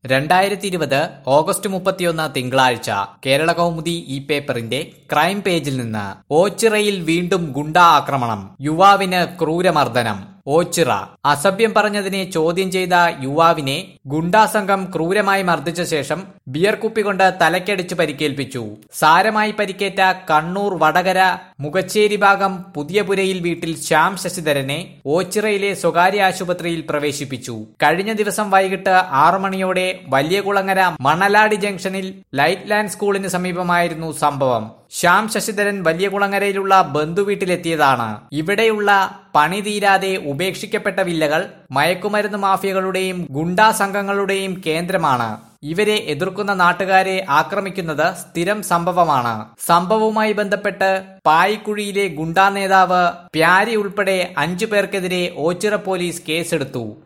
രണ്ടായിരത്തി ഇരുപത് ഓഗസ്റ്റ് മുപ്പത്തിയൊന്ന് തിങ്കളാഴ്ച കേരള കൗമുദി ഈ പേപ്പറിന്റെ ക്രൈം പേജിൽ നിന്ന് ഓച്ചിറയിൽ വീണ്ടും ഗുണ്ടാ ആക്രമണം യുവാവിന് ക്രൂരമർദ്ദനം ഓച്ചിറ അസഭ്യം പറഞ്ഞതിനെ ചോദ്യം ചെയ്ത യുവാവിനെ ഗുണ്ടാ സംഘം ക്രൂരമായി മർദ്ദിച്ച ശേഷം ബിയർ കുപ്പി കൊണ്ട് തലക്കടിച്ച് പരിക്കേൽപ്പിച്ചു സാരമായി പരിക്കേറ്റ കണ്ണൂർ വടകര മുഖച്ചേരി ഭാഗം പുതിയപുരയിൽ വീട്ടിൽ ശ്യാം ശശിധരനെ ഓച്ചിറയിലെ സ്വകാര്യ ആശുപത്രിയിൽ പ്രവേശിപ്പിച്ചു കഴിഞ്ഞ ദിവസം വൈകിട്ട് ആറു മണിയോടെ വലിയകുളങ്ങര മണലാടി ജംഗ്ഷനിൽ ലൈറ്റ് ലാൻഡ് സ്കൂളിന് സമീപമായിരുന്നു സംഭവം ശ്യാം ശശിധരൻ വലിയകുളങ്ങരയിലുള്ള ബന്ധുവീട്ടിലെത്തിയതാണ് ഇവിടെയുള്ള പണി തീരാതെ ഉപേക്ഷിക്കപ്പെട്ട വില്ലകൾ മയക്കുമരുന്ന് മാഫിയകളുടെയും ഗുണ്ടാ സംഘങ്ങളുടെയും കേന്ദ്രമാണ് ഇവരെ എതിർക്കുന്ന നാട്ടുകാരെ ആക്രമിക്കുന്നത് സ്ഥിരം സംഭവമാണ് സംഭവവുമായി ബന്ധപ്പെട്ട് പായിക്കുഴിയിലെ ഗുണ്ടാ നേതാവ് പ്യാരി ഉൾപ്പെടെ അഞ്ചു പേർക്കെതിരെ ഓച്ചിറ പോലീസ് കേസെടുത്തു